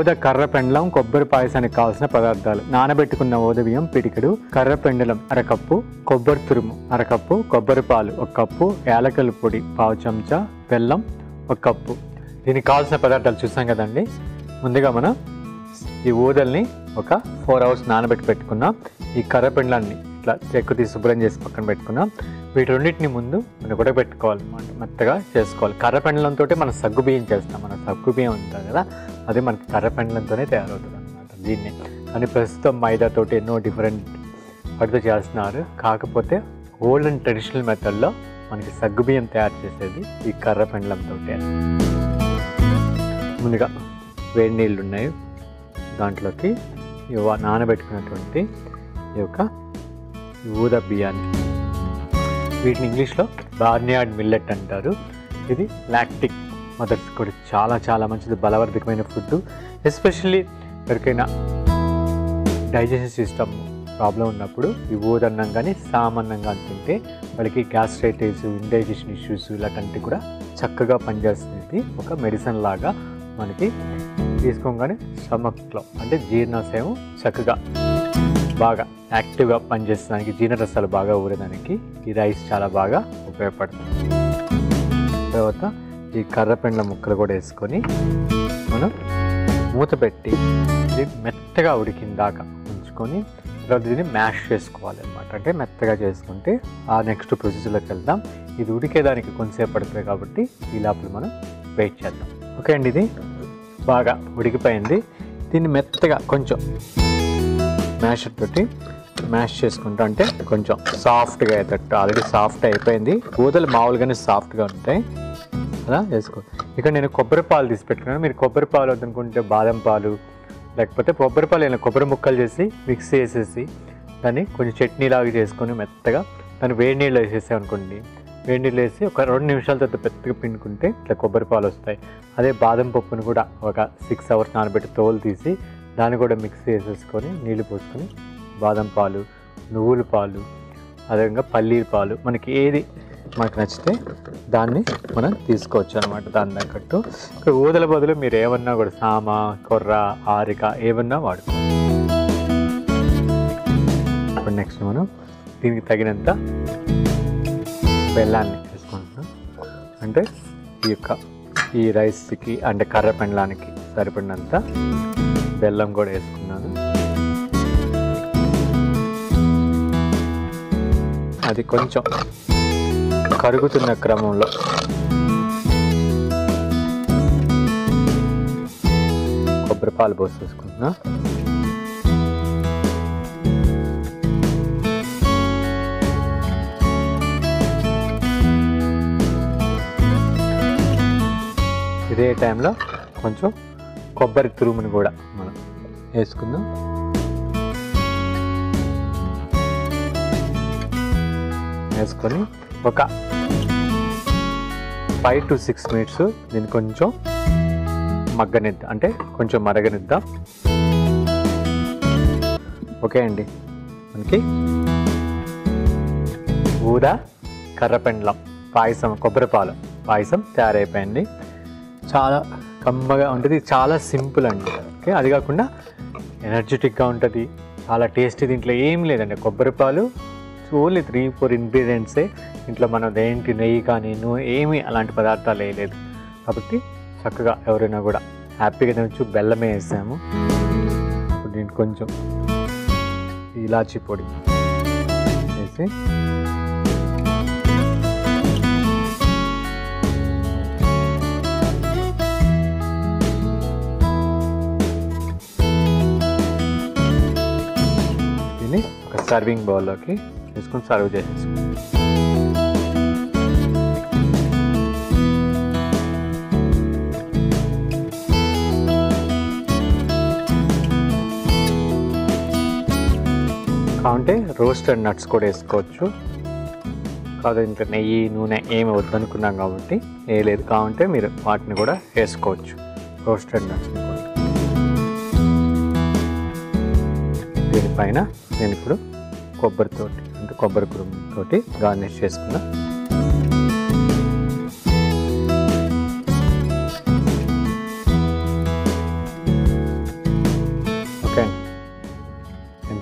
ఊద కర్ర పెండలం కొబ్బరి పాయసానికి కావాల్సిన పదార్థాలు నానబెట్టుకున్న ఊద బియ్యం పిడికెడు కర్ర పెండలం అరకప్పు కొబ్బరి తురుము అరకప్పు కొబ్బరి పాలు ఒక కప్పు యాలకల పొడి పావు చెంచా బెల్లం ఒక కప్పు దీనికి కావాల్సిన పదార్థాలు చూసాం కదండి ముందుగా మనం ఈ ఊదల్ని ఒక ఫోర్ అవర్స్ నానబెట్టి పెట్టుకున్నాం ఈ కర్ర పెండలాన్ని ఇట్లా చెక్కు తీసి శుభ్రం చేసి పక్కన పెట్టుకున్నాం వీటి రెండింటిని ముందు మనం కూడా పెట్టుకోవాలన్నమాట మెత్తగా చేసుకోవాలి కర్ర పెండలంతో మనం సగ్గు బియ్యం చేస్తాం మన సగ్గు బియ్యం ఉంటుంది కదా అది మనకి కర్ర పెండలంతోనే తయారవుతుంది అనమాట దీన్ని కానీ ప్రస్తుతం మైదాతోటి ఎన్నో డిఫరెంట్ వాటితో చేస్తున్నారు కాకపోతే ఓల్డ్ అండ్ ట్రెడిషనల్ మెథడ్లో మనకి సగ్గు బియ్యం తయారు చేసేది ఈ కర్ర పెండలంతో ముందుగా వేడి నీళ్ళు ఉన్నాయి దాంట్లోకి ఈ వా- నానబెట్టుకున్నటువంటి ఈ యొక్క ఈ ఊద బియ్యాన్ని వీటిని ఇంగ్లీష్లో బార్నియార్డ్ మిల్లెట్ అంటారు ఇది లాక్టిక్ మదర్స్ కూడా చాలా చాలా మంచిది బలవర్ధకమైన ఫుడ్ ఎస్పెషల్లీ ఎవరికైనా డైజెషన్ సిస్టమ్ ప్రాబ్లం ఉన్నప్పుడు ఈ ఊదన్నం కానీ సామన్నం కానీ తింటే వాళ్ళకి గ్యాస్ట్రైటిస్ ఇండైజెషన్ ఇష్యూస్ ఇలాంటివి కూడా చక్కగా పనిచేస్తుంది ఒక మెడిసిన్ లాగా మనకి తీసుకోగానే స్టమక్లో అంటే జీర్ణాశయం చక్కగా బాగా యాక్టివ్గా పనిచేసడానికి జీర్ణరసాలు బాగా ఊరడానికి ఈ రైస్ చాలా బాగా ఉపయోగపడుతుంది తర్వాత ఈ కర్రపెండ్ల ముక్కలు కూడా వేసుకొని మనం మూత పెట్టి ఇది మెత్తగా ఉడికిన దాకా ఉంచుకొని తర్వాత దీన్ని మ్యాష్ చేసుకోవాలి అనమాట అంటే మెత్తగా చేసుకుంటే ఆ నెక్స్ట్ ప్రొసీజర్లోకి వెళ్దాం ఇది ఉడికేదానికి కొంతసేపు పడుతుంది కాబట్టి ఈ లోపల మనం వెయిట్ చేద్దాం ఓకే అండి ఇది బాగా ఉడికిపోయింది దీన్ని మెత్తగా కొంచెం మ్యాషర్ తోటి మ్యాష్ చేసుకుంటా అంటే కొంచెం సాఫ్ట్గా అయ్యేటట్టు ఆల్రెడీ సాఫ్ట్ అయిపోయింది కూదలు మామూలుగానే సాఫ్ట్గా ఉంటాయి అలా వేసుకో ఇక్కడ నేను కొబ్బరి పాలు తీసి పెట్టుకున్నాను మీరు కొబ్బరి పాలు వద్దనుకుంటే బాదం పాలు లేకపోతే కొబ్బరి పాలు ఇలా కొబ్బరి ముక్కలు చేసి మిక్స్ చేసేసి దాన్ని కొంచెం చట్నీ లాగా చేసుకొని మెత్తగా దాన్ని వేడి నీళ్ళు వేసేసాం అనుకోండి వేడి నీళ్ళు వేసి ఒక రెండు నిమిషాల తర్వాత పెద్దగా పిండుకుంటే ఇట్లా కొబ్బరి పాలు వస్తాయి అదే బాదం పప్పును కూడా ఒక సిక్స్ అవర్స్ నానబెట్టి తోలు తీసి దాన్ని కూడా మిక్స్ చేసేసుకొని నీళ్లు పోసుకొని బాదం పాలు నువ్వుల పాలు అదేవిధంగా పల్లీల పాలు మనకి ఏది మనకు నచ్చితే దాన్ని మనం తీసుకోవచ్చు అనమాట దాని తగ్గట్టు ఇక్కడ ఊదల బదులు మీరు ఏమన్నా కూడా సామ కొర్ర ఆరిక ఏమన్నా వాడుకోవచ్చు ఇప్పుడు నెక్స్ట్ మనం దీనికి తగినంత బెల్లాన్ని వేసుకుంటున్నాం అంటే ఈ యొక్క ఈ రైస్కి అంటే కర్ర పెండలానికి సరిపడినంత బెల్లం కూడా వేసుకున్నాను అది కొంచెం కరుగుతున్న క్రమంలో కొబ్బరి పాలు పోసేసుకుంటున్నా ఇదే టైంలో కొంచెం కొబ్బరి తురుముని కూడా మనం వేసుకుందాం వేసుకొని ఒక ఫైవ్ టు సిక్స్ మినిట్స్ దీన్ని కొంచెం మగ్గనిద్దాం అంటే కొంచెం మరగనిద్దాం ఓకే అండి మనకి ఊద కర్రపెండలం పాయసం కొబ్బరి పాలు పాయసం తయారైపోయింది చాలా కమ్మగా ఉంటుంది చాలా సింపుల్ అండి ఓకే అది కాకుండా ఎనర్జెటిక్గా ఉంటుంది చాలా టేస్టీ దీంట్లో ఏం లేదండి కొబ్బరి పాలు ఓన్లీ త్రీ ఫోర్ ఇంగ్రీడియంట్సే ఇంట్లో మనం ఏంటి నెయ్యి కానీ నూనె ఏమీ అలాంటి పదార్థాలు వేయలేదు కాబట్టి చక్కగా ఎవరైనా కూడా హ్యాపీగా తినచ్చు బెల్లమే వేసాము ఇప్పుడు దీనికి కొంచెం ఇలాచీ పొడి వేసి దీన్ని ఒక సర్వింగ్ బౌల్లోకి తీసుకొని సర్వ్ చేసేసుకుంటాం కావంటే రోస్టెడ్ నట్స్ కూడా వేసుకోవచ్చు కాదు ఇంకా నెయ్యి నూనె ఏమి వద్దనుకున్నాం కాబట్టి వేయలేదు కావంటే మీరు వాటిని కూడా వేసుకోవచ్చు రోస్టెడ్ నట్స్ కూడా దీనిపైన నేను ఇప్పుడు కొబ్బరితోటి అంటే కొబ్బరి కురుముతోటి గార్నిష్ చేసుకున్నా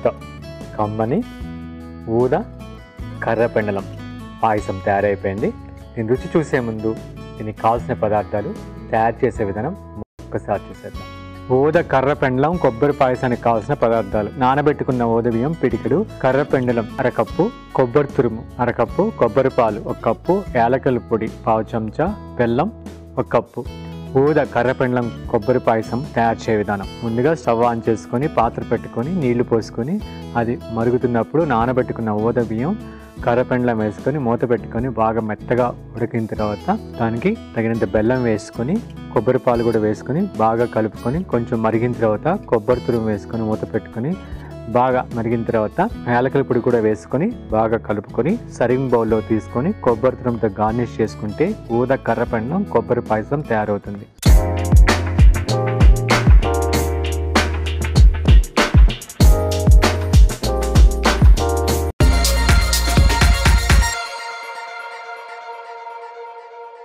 ఎంతో కమ్మని ఊద కర్ర పెండలం పాయసం తయారైపోయింది దీని రుచి చూసే ముందు దీనికి కావాల్సిన పదార్థాలు తయారు చేసే విధానం ఒక్కసారి చూసేద్దాం ఊద కర్ర పెండలం కొబ్బరి పాయసానికి కావాల్సిన పదార్థాలు నానబెట్టుకున్న ఊద బియ్యం పిడికెడు కర్ర పెండలం అరకప్పు కొబ్బరి తురుము అరకప్పు కొబ్బరి పాలు ఒక కప్పు యాలకల పొడి పావు చెంచా బెల్లం ఒక కప్పు ఊద కర్రపెండలం కొబ్బరి పాయసం తయారు చేయ విధానం ముందుగా స్టవ్ ఆన్ చేసుకొని పాత్ర పెట్టుకొని నీళ్లు పోసుకొని అది మరుగుతున్నప్పుడు నానబెట్టుకున్న ఊద బియ్యం కర్రపెండలం వేసుకొని మూత పెట్టుకొని బాగా మెత్తగా ఉడికిన తర్వాత దానికి తగినంత బెల్లం వేసుకొని కొబ్బరి పాలు కూడా వేసుకొని బాగా కలుపుకొని కొంచెం మరిగిన తర్వాత కొబ్బరి తురుము వేసుకొని మూత పెట్టుకొని బాగా మరిగిన తర్వాత యాలకల పొడి కూడా వేసుకొని బాగా కలుపుకొని సర్వింగ్ బౌల్లో తీసుకొని కొబ్బరి తురుముతో గార్నిష్ చేసుకుంటే ఊద కర్రపెండం కొబ్బరి పాయసం తయారవుతుంది